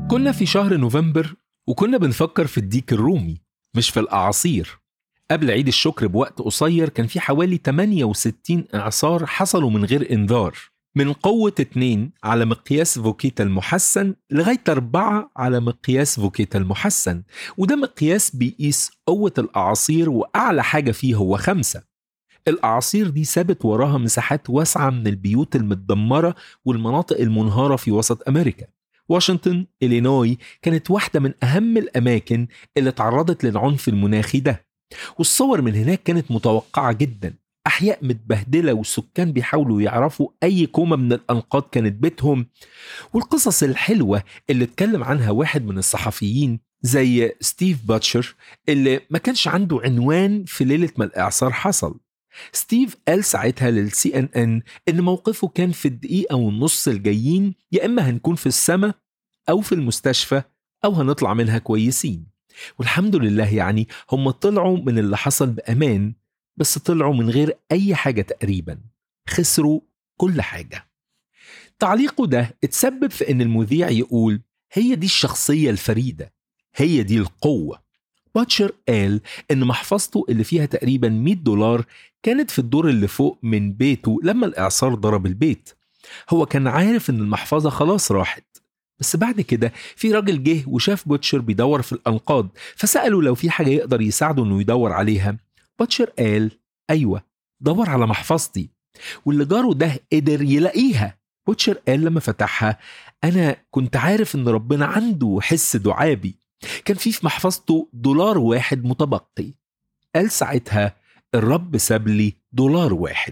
كنا في شهر نوفمبر وكنا بنفكر في الديك الرومي مش في الأعاصير قبل عيد الشكر بوقت قصير كان في حوالي 68 إعصار حصلوا من غير إنذار من قوة 2 على مقياس فوكيتا المحسن لغاية 4 على مقياس فوكيتا المحسن وده مقياس بيقيس قوة الأعاصير وأعلى حاجة فيه هو خمسة الأعاصير دي سابت وراها مساحات واسعة من البيوت المتدمرة والمناطق المنهارة في وسط أمريكا واشنطن إلينوي كانت واحدة من أهم الأماكن اللي تعرضت للعنف المناخي ده والصور من هناك كانت متوقعة جدا أحياء متبهدلة والسكان بيحاولوا يعرفوا أي كومة من الأنقاض كانت بيتهم والقصص الحلوة اللي اتكلم عنها واحد من الصحفيين زي ستيف باتشر اللي ما كانش عنده عنوان في ليلة ما الإعصار حصل ستيف قال ساعتها للسي ان ان ان موقفه كان في الدقيقة والنص الجايين يا اما هنكون في السماء او في المستشفى او هنطلع منها كويسين والحمد لله يعني هم طلعوا من اللي حصل بامان بس طلعوا من غير اي حاجة تقريبا خسروا كل حاجة تعليقه ده اتسبب في ان المذيع يقول هي دي الشخصية الفريدة هي دي القوة باتشر قال إن محفظته اللي فيها تقريبا 100 دولار كانت في الدور اللي فوق من بيته لما الإعصار ضرب البيت هو كان عارف إن المحفظة خلاص راحت بس بعد كده في راجل جه وشاف بوتشر بيدور في الأنقاض فسأله لو في حاجة يقدر يساعده إنه يدور عليها بوتشر قال أيوة دور على محفظتي واللي جاره ده قدر يلاقيها بوتشر قال لما فتحها أنا كنت عارف إن ربنا عنده حس دعابي كان في في محفظته دولار واحد متبقي قال ساعتها الرب ساب لي دولار واحد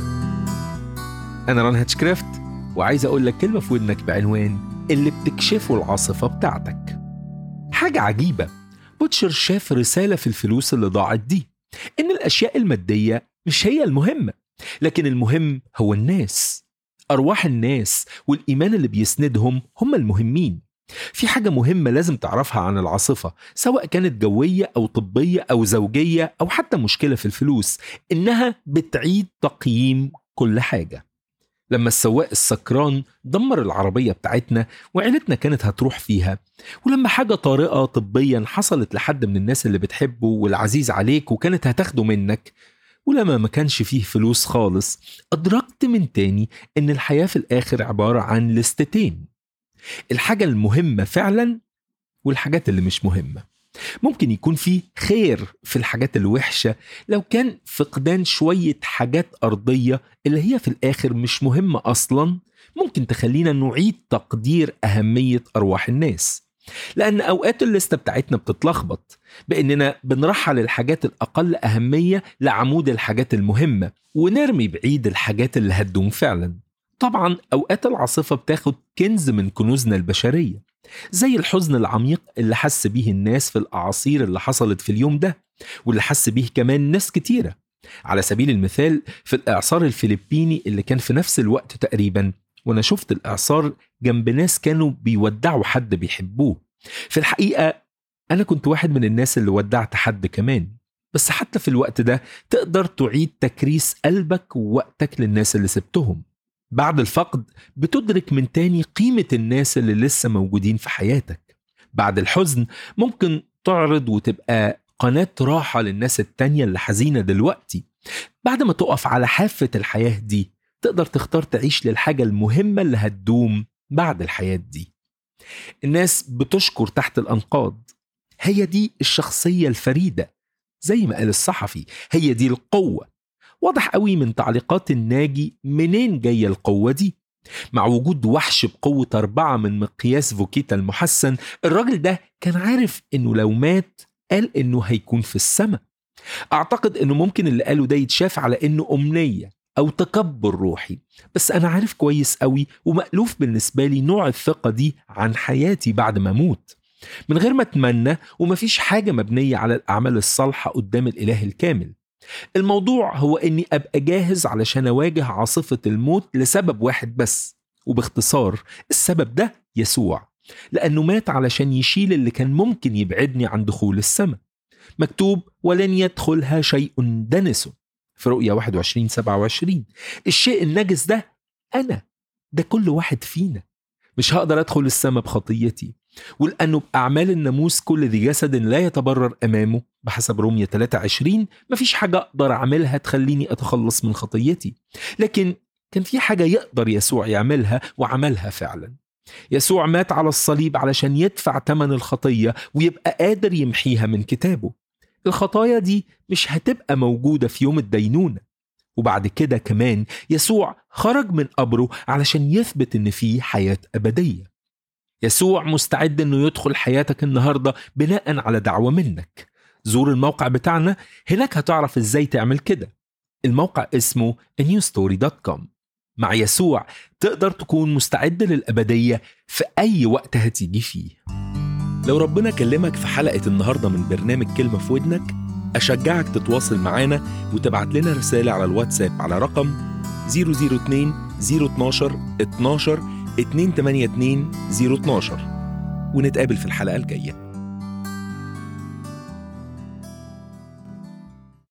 أنا ران هاتشكرافت وعايز أقول لك كلمة في ودنك بعنوان اللي بتكشفه العاصفة بتاعتك حاجة عجيبة بوتشر شاف رسالة في الفلوس اللي ضاعت دي إن الأشياء المادية مش هي المهمة لكن المهم هو الناس أرواح الناس والإيمان اللي بيسندهم هم المهمين في حاجة مهمة لازم تعرفها عن العاصفة سواء كانت جوية أو طبية أو زوجية أو حتى مشكلة في الفلوس إنها بتعيد تقييم كل حاجة لما السواق السكران دمر العربية بتاعتنا وعيلتنا كانت هتروح فيها ولما حاجة طارئة طبيا حصلت لحد من الناس اللي بتحبه والعزيز عليك وكانت هتاخده منك ولما ما كانش فيه فلوس خالص أدركت من تاني إن الحياة في الآخر عبارة عن لستتين الحاجة المهمة فعلا والحاجات اللي مش مهمة ممكن يكون في خير في الحاجات الوحشة لو كان فقدان شوية حاجات أرضية اللي هي في الآخر مش مهمة أصلا ممكن تخلينا نعيد تقدير أهمية أرواح الناس لأن أوقات الليستة بتاعتنا بتتلخبط بأننا بنرحل الحاجات الأقل أهمية لعمود الحاجات المهمة ونرمي بعيد الحاجات اللي هتدوم فعلا طبعا أوقات العاصفة بتاخد كنز من كنوزنا البشرية زي الحزن العميق اللي حس بيه الناس في الأعاصير اللي حصلت في اليوم ده واللي حس بيه كمان ناس كتيرة على سبيل المثال في الإعصار الفلبيني اللي كان في نفس الوقت تقريبا وأنا شفت الإعصار جنب ناس كانوا بيودعوا حد بيحبوه في الحقيقة أنا كنت واحد من الناس اللي ودعت حد كمان بس حتى في الوقت ده تقدر تعيد تكريس قلبك ووقتك للناس اللي سبتهم بعد الفقد بتدرك من تاني قيمة الناس اللي لسه موجودين في حياتك بعد الحزن ممكن تعرض وتبقى قناة راحة للناس التانية اللي حزينة دلوقتي بعد ما تقف على حافة الحياة دي تقدر تختار تعيش للحاجة المهمة اللي هتدوم بعد الحياة دي الناس بتشكر تحت الأنقاض هي دي الشخصية الفريدة زي ما قال الصحفي هي دي القوة واضح قوي من تعليقات الناجي منين جاية القوة دي مع وجود وحش بقوة أربعة من مقياس فوكيتا المحسن الراجل ده كان عارف إنه لو مات قال إنه هيكون في السماء أعتقد إنه ممكن اللي قاله ده يتشاف على إنه أمنية أو تكبر روحي بس أنا عارف كويس قوي ومألوف بالنسبة لي نوع الثقة دي عن حياتي بعد ما أموت من غير ما أتمنى ومفيش حاجة مبنية على الأعمال الصالحة قدام الإله الكامل الموضوع هو اني ابقى جاهز علشان اواجه عاصفه الموت لسبب واحد بس وباختصار السبب ده يسوع لانه مات علشان يشيل اللي كان ممكن يبعدني عن دخول السماء مكتوب ولن يدخلها شيء دنس في رؤيا 21 27 الشيء النجس ده انا ده كل واحد فينا مش هقدر ادخل السماء بخطيتي ولأنه بأعمال الناموس كل ذي جسد لا يتبرر أمامه بحسب رومية 23 مفيش حاجة أقدر أعملها تخليني أتخلص من خطيتي لكن كان في حاجة يقدر يسوع يعملها وعملها فعلا يسوع مات على الصليب علشان يدفع ثمن الخطية ويبقى قادر يمحيها من كتابه الخطايا دي مش هتبقى موجودة في يوم الدينونة وبعد كده كمان يسوع خرج من قبره علشان يثبت ان فيه حياة أبدية يسوع مستعد انه يدخل حياتك النهاردة بناء على دعوة منك زور الموقع بتاعنا هناك هتعرف ازاي تعمل كده الموقع اسمه newstory.com مع يسوع تقدر تكون مستعد للأبدية في أي وقت هتيجي فيه لو ربنا كلمك في حلقة النهاردة من برنامج كلمة في ودنك أشجعك تتواصل معانا وتبعت لنا رسالة على الواتساب على رقم 002 012 12 282 012 ونتقابل في الحلقة الجاية